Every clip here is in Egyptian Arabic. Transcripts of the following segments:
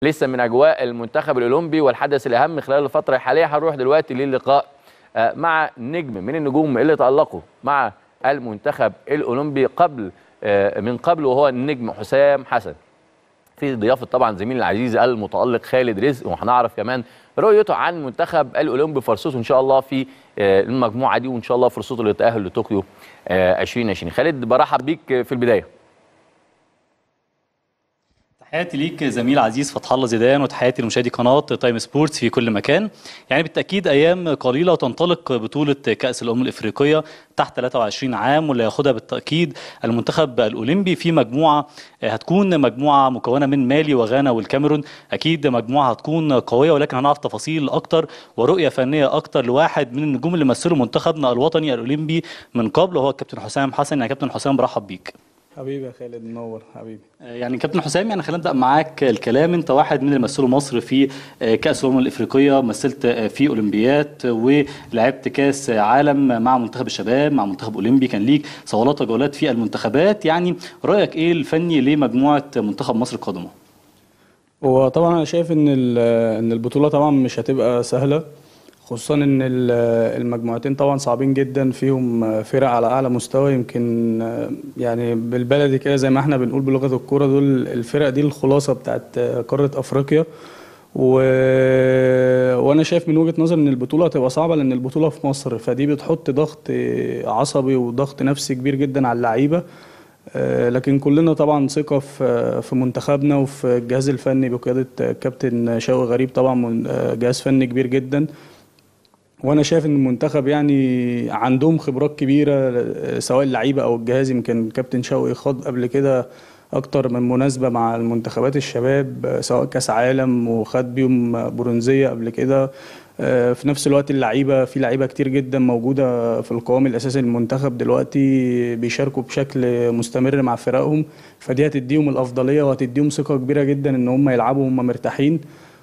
لسه من اجواء المنتخب الاولمبي والحدث الاهم خلال الفتره الحاليه هنروح دلوقتي للقاء آه، مع نجم من النجوم اللي تالقوا مع المنتخب الاولمبي قبل آه، من قبل وهو النجم حسام حسن في ضيافه طبعا زميلي العزيز المتالق خالد رزق وهنعرف كمان رؤيته عن المنتخب الاولمبي فرصته ان شاء الله في آه، المجموعه دي وان شاء الله فرصته للتاهل لطوكيو آه، 2020 خالد برحب بيك في البدايه تحياتي ليك زميل عزيز فتح الله زيدان وتحياتي لمشاهدي قناه تايم سبورتس في كل مكان يعني بالتاكيد ايام قليله وتنطلق بطوله كاس الامم الافريقيه تحت 23 عام واللي هياخدها بالتاكيد المنتخب الاولمبي في مجموعه هتكون مجموعه مكونه من مالي وغانا والكاميرون اكيد مجموعه هتكون قويه ولكن هنعرف تفاصيل اكتر ورؤيه فنيه اكتر لواحد من النجوم اللي مثلوا منتخبنا الوطني الاولمبي من قبل وهو الكابتن حسام حسن يعني كابتن حسام برحب بيك حبيبي يا خالد منور حبيبي يعني كابتن حسام يعني خلينا نبدا معاك الكلام انت واحد من اللي مثلوا مصر في كاس الامم الافريقيه مثلت في اولمبيات ولعبت كاس عالم مع منتخب الشباب مع منتخب اولمبي كان ليك صولات وجولات في المنتخبات يعني رايك ايه الفني لمجموعه منتخب مصر القادمه هو طبعا انا شايف ان ان البطوله طبعا مش هتبقى سهله خصوصا ان المجموعتين طبعا صعبين جدا فيهم فرق على اعلى مستوى يمكن يعني بالبلدي كده زي ما احنا بنقول بلغه الكوره دول الفرق دي الخلاصه بتاعت قاره افريقيا و... وانا شايف من وجهه نظري ان البطوله هتبقى صعبه لان البطوله في مصر فدي بتحط ضغط عصبي وضغط نفسي كبير جدا على اللعيبه لكن كلنا طبعا ثقه في في منتخبنا وفي الجهاز الفني بقياده كابتن شوقي غريب طبعا جهاز فني كبير جدا وانا شايف ان المنتخب يعني عندهم خبرات كبيره سواء اللعيبه او الجهاز يمكن كابتن شوقي خاض قبل كده اكتر من مناسبه مع المنتخبات الشباب سواء كاس عالم وخد بيهم برونزيه قبل كده في نفس الوقت اللعيبه في لعيبه كتير جدا موجوده في القوام الاساسي للمنتخب دلوقتي بيشاركوا بشكل مستمر مع فرقهم فدي هتديهم الافضليه وهتديهم ثقه كبيره جدا ان هم يلعبوا وهم مرتاحين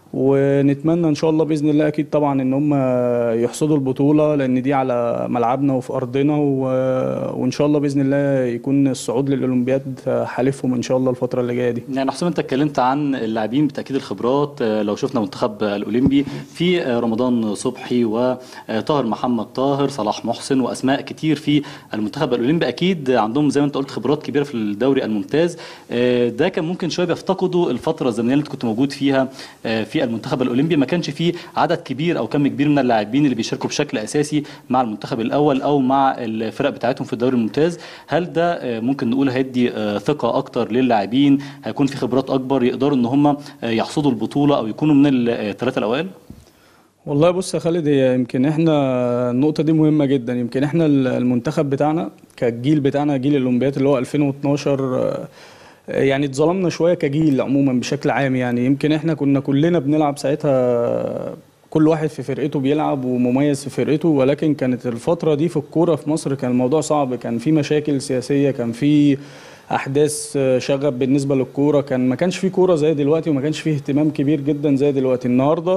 ونتمنى ان شاء الله باذن الله اكيد طبعا ان هم يحصدوا البطوله لان دي على ملعبنا وفي ارضنا و... وان شاء الله باذن الله يكون الصعود للاولمبياد حالفهم ان شاء الله الفتره اللي جايه دي يعني حسام انت اتكلمت عن اللاعبين بالتاكيد الخبرات لو شفنا منتخب الاولمبي في رمضان صبحي وطاهر محمد طاهر صلاح محسن واسماء كتير في المنتخب الاولمبي اكيد عندهم زي ما انت قلت خبرات كبيره في الدوري الممتاز ده كان ممكن شويه بيفتقدوا الفتره الزمنيه اللي انت كنت موجود فيها في المنتخب الاولمبي ما كانش فيه عدد كبير او كم كبير من اللاعبين اللي بيشاركوا بشكل اساسي مع المنتخب الاول او مع الفرق بتاعتهم في الدوري الممتاز هل ده ممكن نقول هيدي ثقه اكتر للاعبين هيكون في خبرات اكبر يقدروا ان هم يحصدوا البطوله او يكونوا من الثلاثه الاوائل والله بص يا خالد هي يمكن احنا النقطة دي مهمة جدا يمكن احنا المنتخب بتاعنا كالجيل بتاعنا جيل الاولمبياد اللي هو 2012 يعني اتظلمنا شويه كجيل عموما بشكل عام يعني يمكن احنا كنا كلنا بنلعب ساعتها كل واحد في فرقته بيلعب ومميز في فرقته ولكن كانت الفتره دي في الكوره في مصر كان الموضوع صعب كان في مشاكل سياسيه كان في احداث شغب بالنسبه للكوره كان ما كانش في كوره زي دلوقتي وما كانش فيه اهتمام كبير جدا زي دلوقتي النهارده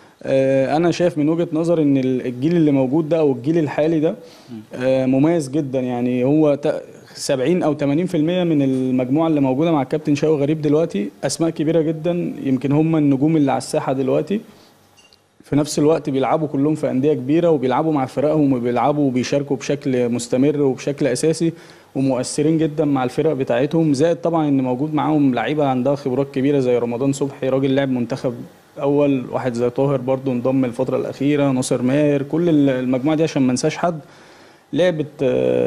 انا شايف من وجهه نظر ان الجيل اللي موجود ده او الجيل الحالي ده مميز جدا يعني هو 70 او 80% من المجموعه اللي موجوده مع الكابتن شوقي غريب دلوقتي اسماء كبيره جدا يمكن هم النجوم اللي على الساحه دلوقتي في نفس الوقت بيلعبوا كلهم في انديه كبيره وبيلعبوا مع فرقهم وبيلعبوا وبيشاركوا بشكل مستمر وبشكل اساسي ومؤثرين جدا مع الفرق بتاعتهم زائد طبعا ان موجود معاهم لعيبه عندها خبرات كبيره زي رمضان صبحي راجل لعب منتخب اول واحد زي طاهر برضو انضم الفتره الاخيره ناصر ماهر كل المجموعه دي عشان ما انساش حد لعبت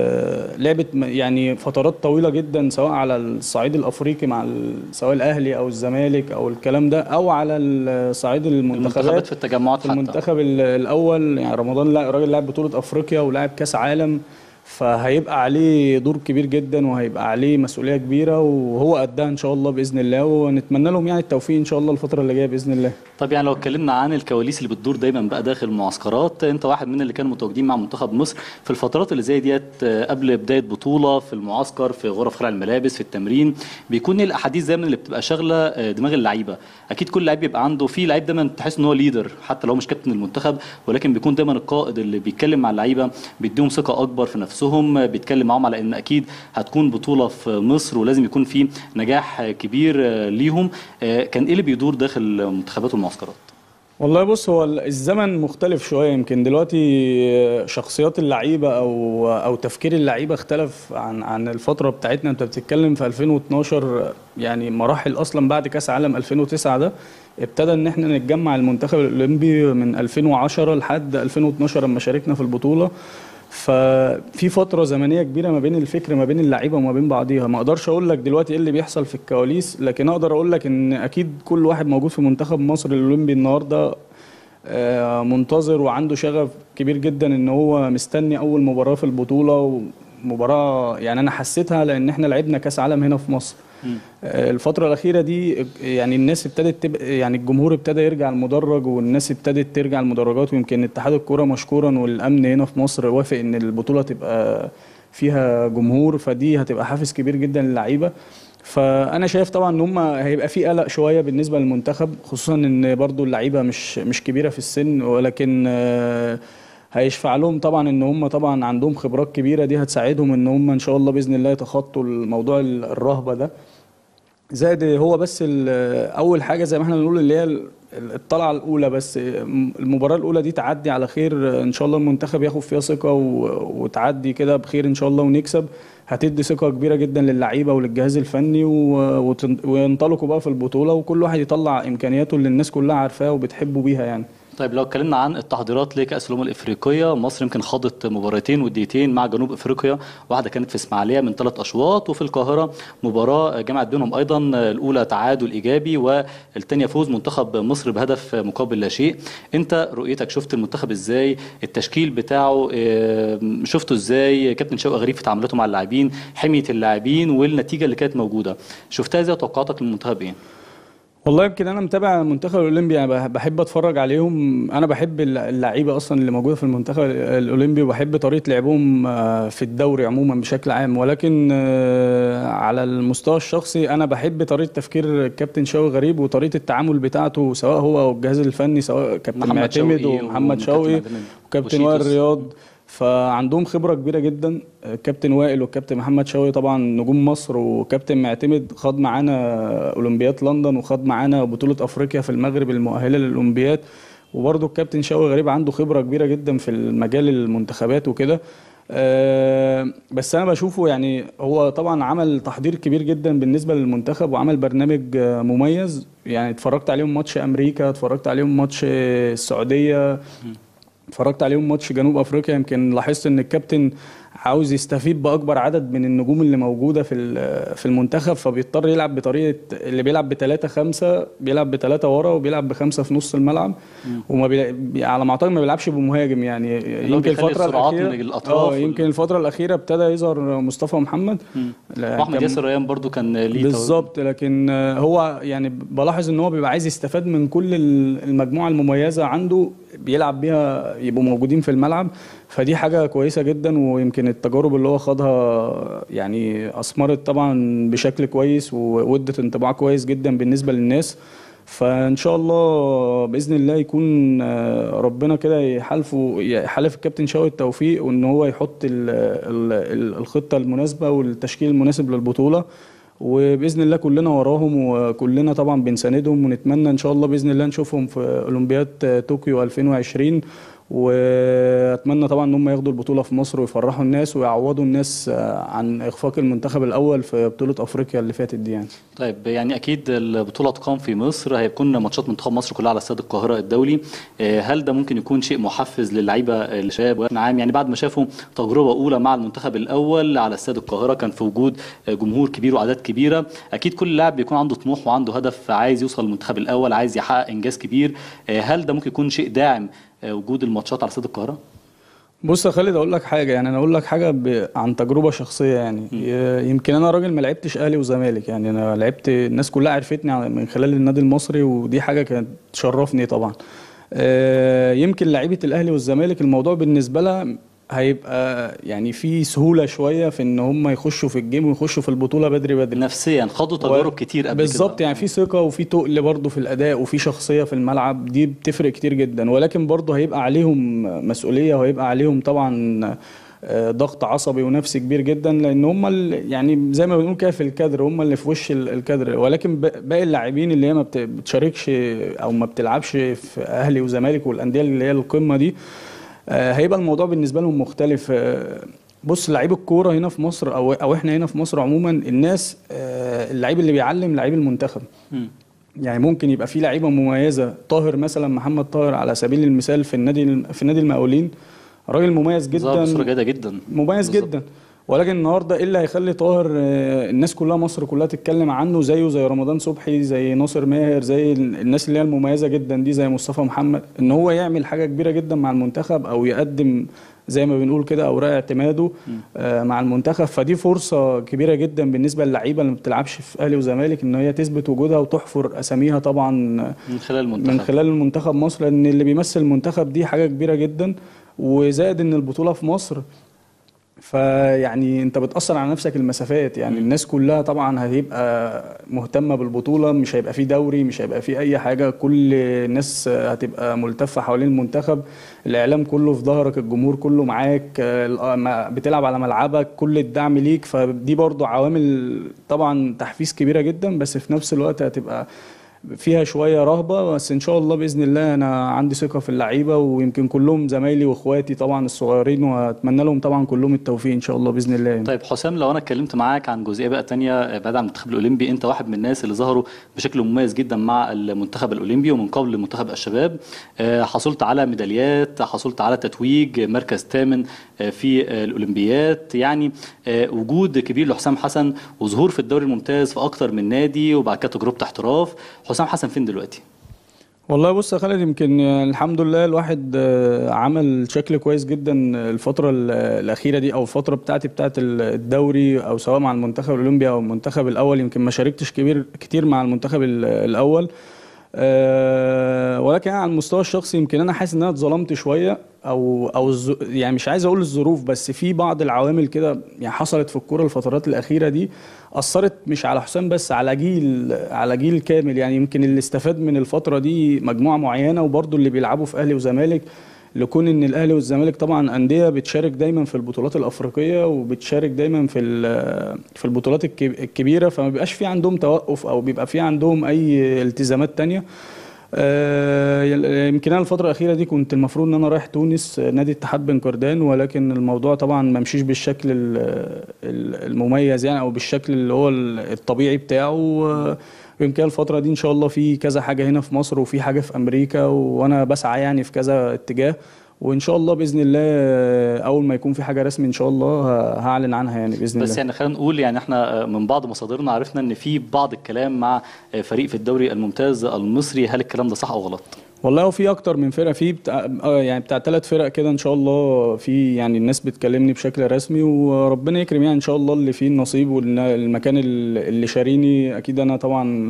لعبت يعني فترات طويله جدا سواء على الصعيد الافريقي مع سواء الاهلي او الزمالك او الكلام ده او على الصعيد المنتخبات المنتخبات في التجمعات في المنتخب الاول يعني رمضان لا راجل لعب بطوله افريقيا ولعب كاس عالم فهيبقى عليه دور كبير جدا وهيبقى عليه مسؤوليه كبيره وهو قدها ان شاء الله باذن الله ونتمنى لهم يعني التوفيق ان شاء الله الفتره اللي جايه باذن الله طب يعني لو اتكلمنا عن الكواليس اللي بتدور دايما بقى داخل المعسكرات انت واحد من اللي كانوا متواجدين مع منتخب مصر في الفترات اللي زي ديت قبل بدايه بطوله في المعسكر في غرف خلع الملابس في التمرين بيكون الاحاديث دايما اللي بتبقى شاغله دماغ اللعيبه اكيد كل لعيب بيبقى عنده في لعيب دايما تحس ان هو ليدر حتى لو مش كابتن المنتخب ولكن بيكون دايما القائد اللي بيتكلم مع اللعيبه بيديهم ثقه اكبر في نفسهم نفسهم بيتكلم معاهم على ان اكيد هتكون بطوله في مصر ولازم يكون في نجاح كبير آه، ليهم آه، كان ايه اللي بيدور داخل المنتخبات والمعسكرات والله بص هو الزمن مختلف شويه يمكن دلوقتي شخصيات اللعيبه او او تفكير اللعيبه اختلف عن عن الفتره بتاعتنا انت بتتكلم في 2012 يعني مراحل اصلا بعد كاس عالم 2009 ده ابتدى ان احنا نتجمع المنتخب الاولمبي من 2010 لحد 2012 لما شاركنا في البطوله ففي فتره زمنيه كبيره ما بين الفكر ما بين اللعيبه وما بين بعضيها ما اقدرش اقول لك دلوقتي ايه اللي بيحصل في الكواليس لكن اقدر اقول لك ان اكيد كل واحد موجود في منتخب مصر الاولمبي النهارده آه، منتظر وعنده شغف كبير جدا ان هو مستني اول مباراه في البطوله ومباراه يعني انا حسيتها لان احنا لعبنا كاس عالم هنا في مصر آه، الفترة الأخيرة دي يعني الناس ابتدت تب... يعني الجمهور ابتدى يرجع المدرج والناس ابتدت ترجع المدرجات ويمكن اتحاد الكورة مشكورا والأمن هنا في مصر وافق إن البطولة تبقى فيها جمهور فدي هتبقى حافز كبير جدا للعيبة فأنا شايف طبعا إن هم هيبقى في قلق شوية بالنسبة للمنتخب خصوصا إن برضو اللعيبة مش مش كبيرة في السن ولكن آه، هيشفع لهم طبعا ان هم طبعا عندهم خبرات كبيره دي هتساعدهم ان هم ان شاء الله باذن الله يتخطوا الموضوع الرهبه ده زائد هو بس ال- اول حاجه زي ما احنا بنقول اللي هي ال- الطلعه الاولى بس المباراه الاولى دي تعدي على خير ان شاء الله المنتخب ياخد فيها ثقه و- وتعدي كده بخير ان شاء الله ونكسب هتدي ثقه كبيره جدا للعيبه وللجهاز الفني و- وتن- وينطلقوا بقى في البطوله وكل واحد يطلع امكانياته اللي الناس كلها عارفاها وبتحبه بيها يعني طيب لو اتكلمنا عن التحضيرات لكأس الأمم الإفريقية مصر يمكن خاضت مباراتين وديتين مع جنوب إفريقيا واحدة كانت في إسماعيلية من ثلاث أشواط وفي القاهرة مباراة جمعت بينهم أيضا الأولى تعادل إيجابي والثانية فوز منتخب مصر بهدف مقابل لا شيء أنت رؤيتك شفت المنتخب إزاي التشكيل بتاعه آه، شفته إزاي كابتن شوقي غريب في تعاملاته مع اللاعبين حمية اللاعبين والنتيجة اللي كانت موجودة شفتها إزاي وتوقعاتك للمنتخب إيه؟ والله يمكن انا متابع المنتخب الاولمبي يعني بح- بحب اتفرج عليهم انا بحب الل- اللعيبه اصلا اللي موجوده في المنتخب الاولمبي وبحب طريقه لعبهم آه، في الدوري عموما بشكل عام ولكن آه، على المستوى الشخصي انا بحب طريقه تفكير الكابتن شوقي غريب وطريقه التعامل بتاعته سواء هو او الجهاز الفني سواء كابتن محمد معتمد شوقي ومحمد وكابتن شوقي معتمد وكابتن وائل وشيتوس. رياض فعندهم خبره كبيره جدا كابتن وائل والكابتن محمد شوقي طبعا نجوم مصر وكابتن معتمد خاض معانا اولمبياد لندن وخاض معانا بطوله افريقيا في المغرب المؤهله للاولمبياد وبرضه الكابتن شوقي غريب عنده خبره كبيره جدا في المجال المنتخبات وكده آه، بس انا بشوفه يعني هو طبعا عمل تحضير كبير جدا بالنسبه للمنتخب وعمل برنامج آه، مميز يعني اتفرجت عليهم ماتش امريكا اتفرجت عليهم ماتش آه، السعوديه اتفرجت عليهم ماتش جنوب افريقيا يمكن لاحظت ان الكابتن عاوز يستفيد باكبر عدد من النجوم اللي موجوده في ال- في المنتخب فبيضطر يلعب بطريقه اللي بيلعب بثلاثه خمسه بيلعب بثلاثه ورا وبيلعب بخمسه في نص الملعب وما بي... على ما اعتقد ما بيلعبش بمهاجم يعني هو يمكن بيخلي الفتره السرعات الاخيره من الأطراف اه يمكن الفتره الاخيره ابتدى يظهر مصطفى محمد لا، واحمد كان- ياسر ريان برضو كان ليه بالظبط لكن آه، هو يعني بلاحظ ان هو بيبقى عايز يستفاد من كل ال- المجموعه المميزه عنده بيلعب بيها يبقوا موجودين في الملعب فدي حاجه كويسه جدا ويمكن التجارب اللي هو خاضها يعني اثمرت طبعا بشكل كويس وودت انطباع كويس جدا بالنسبه للناس فان شاء الله باذن الله يكون آه، ربنا كده يحالفه يحالف الكابتن شوقي التوفيق وان هو يحط ال ال الخطه المناسبه والتشكيل المناسب للبطوله وباذن الله كلنا وراهم وكلنا طبعا بنساندهم ونتمنى ان شاء الله باذن الله نشوفهم في اولمبياد طوكيو 2020 واتمنى طبعا ان هم ياخدوا البطوله في مصر ويفرحوا الناس ويعوضوا الناس عن اخفاق المنتخب الاول في بطوله افريقيا اللي فاتت دي يعني طيب يعني اكيد البطوله تقام في مصر هيكون ماتشات منتخب مصر كلها على استاد القاهره الدولي آه، هل ده ممكن يكون شيء محفز للعيبه الشباب بشكل عام يعني بعد ما شافوا تجربه اولى مع المنتخب الاول على استاد القاهره كان في وجود آه، جمهور كبير واعداد كبيره اكيد كل لاعب بيكون عنده طموح وعنده هدف عايز يوصل للمنتخب الاول عايز يحقق انجاز كبير آه، هل ده ممكن يكون شيء داعم آه، وجود الماتشات على استاد القاهره بص يا خالد اقول لك حاجه يعني انا اقول لك حاجه ب... عن تجربه شخصيه يعني ي- يمكن انا راجل ما لعبتش اهلي وزمالك يعني انا لعبت الناس كلها عرفتني على- من خلال النادي المصري ودي حاجه كانت تشرفني طبعا آه، يمكن لعيبه الاهلي والزمالك الموضوع بالنسبه لها هيبقى يعني في سهوله شويه في ان هم يخشوا في الجيم ويخشوا في البطوله بدري بدري نفسيا خاضوا تجارب كتير قبل بالظبط كده يعني في ثقه وفي تقل برضه في الاداء وفي شخصيه في الملعب دي بتفرق كتير جدا ولكن برضه هيبقى عليهم مسؤوليه وهيبقى عليهم طبعا آه، ضغط عصبي ونفسي كبير جدا لان هم ال- يعني زي ما بنقول كده في الكادر هم اللي في وش ال- الكادر ولكن ب- باقي اللاعبين اللي هي ما بت- بتشاركش او ما بتلعبش في اهلي وزمالك والانديه اللي هي القمه دي آه، هيبقى الموضوع بالنسبه لهم مختلف آه، بص لعيب الكوره هنا في مصر او او احنا هنا في مصر عموما الناس آه، اللعيب اللي بيعلم لعيب المنتخب مم. يعني ممكن يبقى في لعيبه مميزه طاهر مثلا محمد طاهر على سبيل المثال في النادي في نادي المقاولين راجل مميز ظهر بصوره جدا جيده جدا مميز بالظبط. جدا ولكن النهارده ايه اللي هيخلي طاهر آه، الناس كلها مصر كلها تتكلم عنه زيه زي رمضان صبحي زي ناصر ماهر زي ال- الناس اللي هي المميزه جدا دي زي مصطفى محمد ان هو يعمل حاجه كبيره جدا مع المنتخب او يقدم زي ما بنقول كده اوراق اعتماده آه، مع المنتخب فدي فرصه كبيره جدا بالنسبه للعيبه اللي ما بتلعبش في اهلي وزمالك ان هي تثبت وجودها وتحفر اساميها طبعا من خلال المنتخب من خلال المنتخب مصر لان اللي بيمثل المنتخب دي حاجه كبيره جدا وزائد ان البطوله في مصر فيعني انت بتاثر على نفسك المسافات يعني الناس كلها طبعا هتبقى مهتمه بالبطوله مش هيبقى في دوري مش هيبقى في اي حاجه كل الناس هتبقى ملتفه حوالين المنتخب الاعلام كله في ظهرك الجمهور كله معاك آه، ما- بتلعب على ملعبك كل الدعم ليك فدي برضو عوامل طبعا تحفيز كبيره جدا بس في نفس الوقت هتبقى فيها شويه رهبه بس ان شاء الله باذن الله انا عندي ثقه في اللعيبه ويمكن كلهم زمايلي واخواتي طبعا الصغيرين واتمنى لهم طبعا كلهم التوفيق ان شاء الله باذن الله يعني. طيب حسام لو انا اتكلمت معاك عن جزئيه بقى تانية بعد عن المنتخب الاولمبي انت واحد من الناس اللي ظهروا بشكل مميز جدا مع المنتخب الاولمبي ومن قبل منتخب الشباب آه، حصلت على ميداليات حصلت على تتويج مركز ثامن آه، في آه، الاولمبيات يعني آه، وجود كبير لحسام حسن وظهور في الدوري الممتاز في اكتر من نادي وبعد كده تجربه احتراف حسام حسن فين دلوقتي والله بص يا خالد يمكن الحمد لله الواحد آه، عمل شكل كويس جدا الفترة ال- الأخيرة دي أو الفترة بتاعتي بتاعت الدوري أو سواء مع المنتخب الأولمبي أو المنتخب الأول يمكن ما شاركتش كبير كتير مع المنتخب ال- الأول أه ولكن على المستوى الشخصي يمكن أنا حاسس إن أنا اتظلمت شوية أو أو الز- يعني مش عايز أقول الظروف بس في بعض العوامل كده يعني حصلت في الكورة الفترات الأخيرة دي أثرت مش على حسام بس على جيل على جيل كامل يعني يمكن اللي استفاد من الفترة دي مجموعة معينة وبرضه اللي بيلعبوا في أهلي وزمالك لكون ان الاهلي والزمالك طبعا انديه بتشارك دايما في البطولات الافريقيه وبتشارك دايما في ال- في البطولات الكب- الكبيره فما بيبقاش في عندهم توقف او بيبقى في عندهم اي التزامات تانية آه، يل- يمكن انا الفتره الاخيره دي كنت المفروض ان انا رايح تونس آه، نادي اتحاد بن قردان ولكن الموضوع طبعا ما مشيش بالشكل ال- ال- المميز يعني او بالشكل اللي هو ال- الطبيعي بتاعه آه، ويمكن الفتره دي ان شاء الله في كذا حاجه هنا في مصر وفي حاجه في امريكا وانا بسعى يعني في كذا اتجاه وان شاء الله باذن الله آه، اول ما يكون في حاجه رسمي ان شاء الله ه- هعلن عنها يعني باذن بس الله يعني خلينا نقول يعني احنا آه، من بعض مصادرنا عرفنا ان في بعض الكلام مع آه، فريق في الدوري الممتاز المصري هل الكلام ده صح او غلط والله هو في اكتر من فرقه في بتاع آه يعني بتاع ثلاث فرق كده ان شاء الله في يعني الناس بتكلمني بشكل رسمي وربنا يكرم يعني ان شاء الله اللي فيه النصيب والمكان اللي شاريني اكيد انا طبعا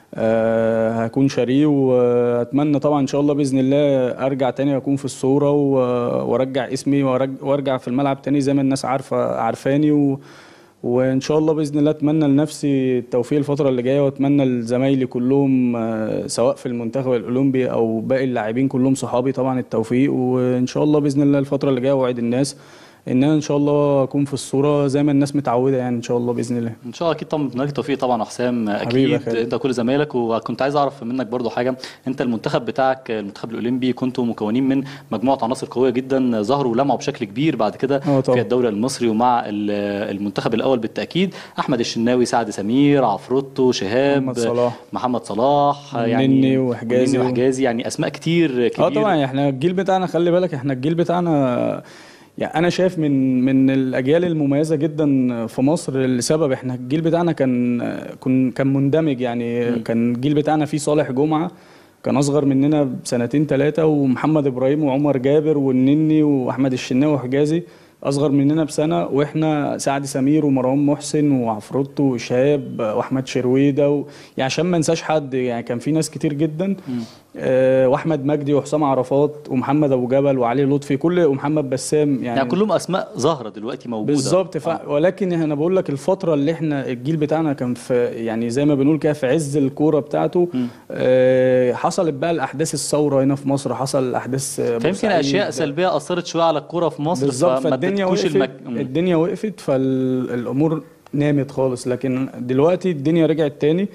آه هكون شاريه واتمنى طبعا ان شاء الله باذن الله ارجع تاني اكون في الصوره و- وارجع اسمي وأرج- وارجع في الملعب تاني زي ما الناس عارفه عارفاني و وان شاء الله باذن الله اتمنى لنفسي التوفيق الفتره اللي جايه واتمنى لزمايلي كلهم آه، سواء في المنتخب الاولمبي او باقي اللاعبين كلهم صحابي طبعا التوفيق وان شاء الله باذن الله الفتره اللي جايه اوعد الناس ان انا ان شاء الله اكون في الصوره زي ما الناس متعوده يعني ان شاء الله باذن الله ان شاء الله اكيد طبعا بنتمنى لك التوفيق طبعا يا حسام حبيبي يا اكيد خالد. انت كل زمايلك وكنت عايز اعرف منك برضو حاجه انت المنتخب بتاعك المنتخب الاولمبي كنتوا مكونين من مجموعه عناصر قويه جدا ظهروا ولمعوا بشكل كبير بعد كده اه طبعا. في الدوري المصري ومع ال- المنتخب الاول بالتاكيد احمد الشناوي سعد سمير عفروتو شهاب محمد صلاح. محمد صلاح والنني وحجازي. والنني وحجازي يعني اسماء كتير كبير اه طبعا احنا الجيل بتاعنا خلي بالك احنا الجيل بتاعنا يعني انا شايف من من الاجيال المميزه جدا في مصر لسبب احنا الجيل بتاعنا كان كن كان مندمج يعني كان الجيل بتاعنا فيه صالح جمعه كان اصغر مننا بسنتين ثلاثه ومحمد ابراهيم وعمر جابر والنني واحمد الشناوي وحجازي اصغر مننا بسنه واحنا سعد سمير ومروان محسن وعفروتو وشهاب واحمد شرويده و... يعني عشان ما انساش حد يعني كان في ناس كتير جدا آه واحمد مجدي وحسام عرفات ومحمد ابو جبل وعلي لطفي كل ومحمد بسام يعني, يعني كلهم اسماء ظاهره دلوقتي موجوده بالظبط ف... ولكن انا بقول لك الفتره اللي احنا الجيل بتاعنا كان في يعني زي ما بنقول كده في عز الكوره بتاعته آه حصلت بقى الاحداث الثوره هنا في مصر حصل الاحداث آه، فيمكن بورسعيد. اشياء سلبيه اثرت شويه على الكوره في مصر بالظبط فما فالدنيا ادتكوش وقفت المك... مم. الدنيا وقفت فالامور نامت خالص لكن دلوقتي الدنيا رجعت تاني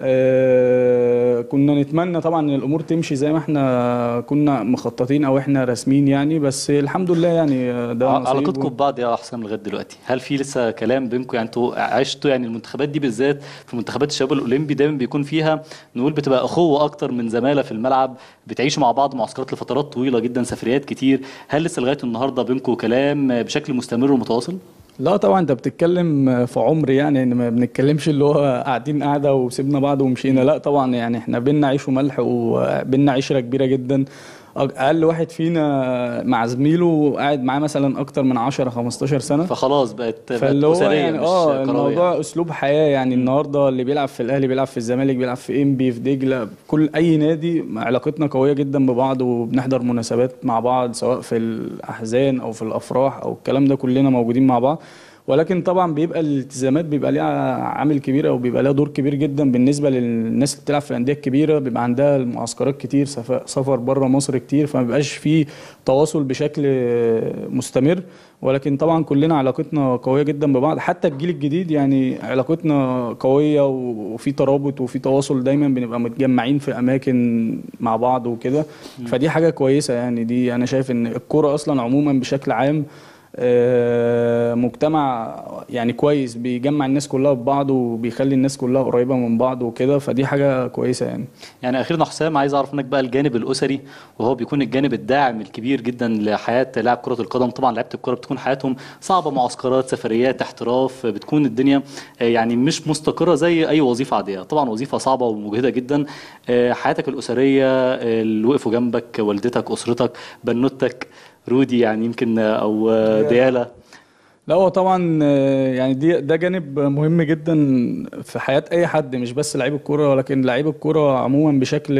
آه كنا نتمنى طبعا ان الامور تمشي زي ما احنا كنا مخططين او احنا راسمين يعني بس الحمد لله يعني آه، ده نصيب علاقتكم و- ببعض يا حسام لغايه دلوقتي هل في لسه كلام بينكم يعني انتوا عشتوا يعني المنتخبات دي بالذات في منتخبات الشباب الاولمبي دايما بيكون فيها نقول بتبقى اخوه اكتر من زماله في الملعب بتعيشوا مع بعض معسكرات لفترات طويله جدا سفريات كتير هل لسه لغايه النهارده بينكم كلام بشكل مستمر ومتواصل لا طبعا انت بتتكلم في عمر يعني ان ما بنتكلمش اللي هو قاعدين قاعده وسيبنا بعض ومشينا لا طبعا يعني احنا بينا عيش وملح وبينا عشره كبيره جدا أق- اقل واحد فينا مع زميله قاعد معاه مثلا اكتر من 10 15 سنه فخلاص بقت بقت فاللي هو اسريه يعني مش اه كرويه الموضوع اسلوب حياه يعني النهارده اللي بيلعب في الاهلي بيلعب في الزمالك بيلعب في انبي في دجله كل اي نادي علاقتنا قويه جدا ببعض وبنحضر مناسبات مع بعض سواء في الاحزان او في الافراح او الكلام ده كلنا موجودين مع بعض ولكن طبعا بيبقى الالتزامات بيبقى ليها عامل كبير او بيبقى لها دور كبير جدا بالنسبه للناس اللي بتلعب في الانديه الكبيره بيبقى عندها المعسكرات كتير سف- سفر بره مصر كتير فما بيبقاش في تواصل بشكل مستمر ولكن طبعا كلنا علاقتنا قويه جدا ببعض حتى الجيل الجديد يعني علاقتنا قويه وفي ترابط وفي تواصل دايما بنبقى متجمعين في اماكن مع بعض وكده فدي حاجه كويسه يعني دي انا شايف ان الكوره اصلا عموما بشكل عام آه، مجتمع يعني كويس بيجمع الناس كلها ببعض وبيخلي الناس كلها قريبه من بعض وكده فدي حاجه كويسه يعني يعني اخيرا حسام عايز اعرف منك بقى الجانب الاسري وهو بيكون الجانب الداعم الكبير جدا لحياه لاعب كره القدم طبعا لعيبه الكره بتكون حياتهم صعبه معسكرات سفريات احتراف بتكون الدنيا آه، يعني مش مستقره زي اي وظيفه عاديه طبعا وظيفه صعبه ومجهده جدا آه، حياتك الاسريه آه، اللي وقفوا جنبك والدتك اسرتك بنوتك رودي يعني يمكن آه، او آه، ديالا لا هو طبعا آه، يعني دي ده جانب مهم جدا في حياة أي حد مش بس لعيب الكورة ولكن لعيب الكورة عموما بشكل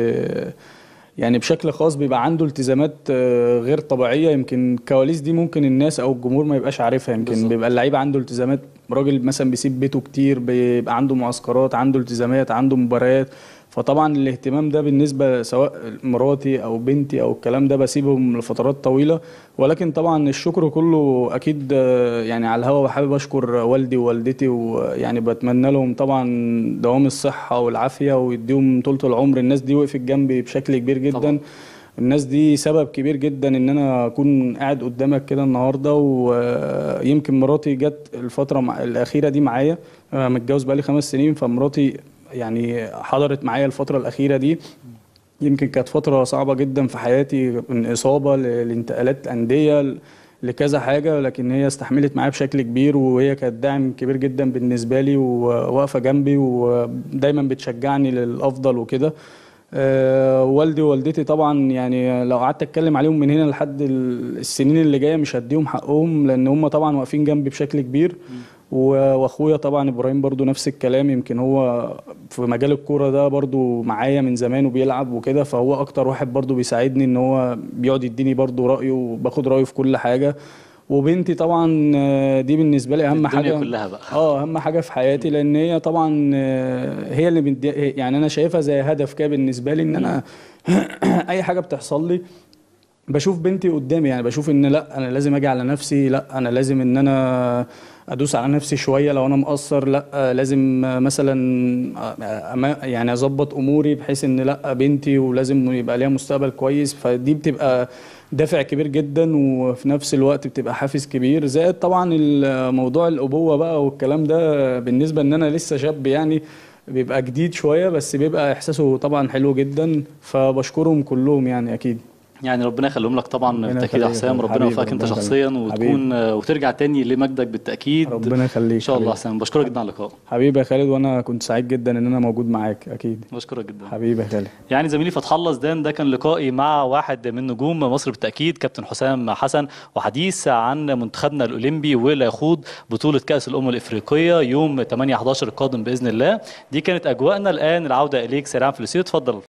يعني بشكل خاص بيبقى عنده التزامات آه، غير طبيعية يمكن الكواليس دي ممكن الناس أو الجمهور ما يبقاش عارفها يمكن بالظبط. بيبقى اللعيب عنده التزامات راجل مثلا بيسيب بيته كتير بيبقى عنده معسكرات عنده التزامات عنده مباريات فطبعا الاهتمام ده بالنسبة سواء مراتي أو بنتي أو الكلام ده بسيبهم لفترات طويلة ولكن طبعا الشكر كله أكيد آه، يعني على الهوا وحابب أشكر والدي ووالدتي ويعني بتمنى لهم طبعا دوام الصحة والعافية ويديهم طولة العمر الناس دي وقفت جنبي بشكل كبير جدا طبعاً. الناس دي سبب كبير جدا ان انا اكون قاعد قدامك كده النهارده ويمكن مراتي جت الفتره مع- الاخيره دي معايا أنا متجوز بقالي خمس سنين فمراتي يعني حضرت معايا الفتره الاخيره دي يمكن كانت فتره صعبه جدا في حياتي من اصابه ل- لانتقالات انديه ل- لكذا حاجه لكن هي استحملت معايا بشكل كبير وهي كانت داعم كبير جدا بالنسبه لي وواقفه جنبي ودايما بتشجعني للافضل وكده آه، والدي ووالدتي طبعا يعني لو قعدت اتكلم عليهم من هنا لحد ال- السنين اللي جايه مش هديهم حقهم لان هم طبعا واقفين جنبي بشكل كبير و- واخويا طبعا ابراهيم برضو نفس الكلام يمكن هو في مجال الكوره ده برضو معايا من زمان وبيلعب وكده فهو اكتر واحد برضو بيساعدني ان هو بيقعد يديني برضو رايه وباخد رايه في كل حاجه وبنتي طبعا آه، دي بالنسبه لي اهم الدنيا حاجه كلها بقى. اه اهم حاجه في حياتي لان هي طبعا آه، هي اللي مدي يعني انا شايفها زي هدف كده بالنسبه لي ان انا اي حاجه بتحصل لي بشوف بنتي قدامي يعني بشوف ان لا انا لازم اجي على نفسي لا انا لازم ان انا ادوس على نفسي شويه لو انا مقصر لا لازم مثلا أما- يعني اظبط اموري بحيث ان لا بنتي ولازم يبقى ليها مستقبل كويس فدي بتبقى دافع كبير جدا وفي نفس الوقت بتبقى حافز كبير زائد طبعا الموضوع الابوه بقى والكلام ده بالنسبه ان انا لسه شاب يعني بيبقى جديد شويه بس بيبقى احساسه طبعا حلو جدا فبشكرهم كلهم يعني اكيد يعني ربنا يخليهم لك طبعا ربنا بالتاكيد يا يخليك. حسام ربنا حبيبي، يوفقك انت ربنا شخصيا يخليك. وتكون وترجع تاني لمجدك بالتاكيد ربنا يخليك ان شاء الله حبيبي. حسام بشكرك جدا على اللقاء حبيبي يا خالد وانا كنت سعيد جدا ان انا موجود معاك اكيد بشكرك جدا حبيبي يا خالد يعني زميلي فتح الله زدان ده كان لقائي مع واحد من نجوم مصر بالتاكيد كابتن حسام حسن وحديث عن منتخبنا الاولمبي واللي يخوض بطوله كاس الامم الافريقيه يوم 8 11 القادم باذن الله دي كانت اجواءنا الان العوده اليك سريعا في الاستوديو اتفضل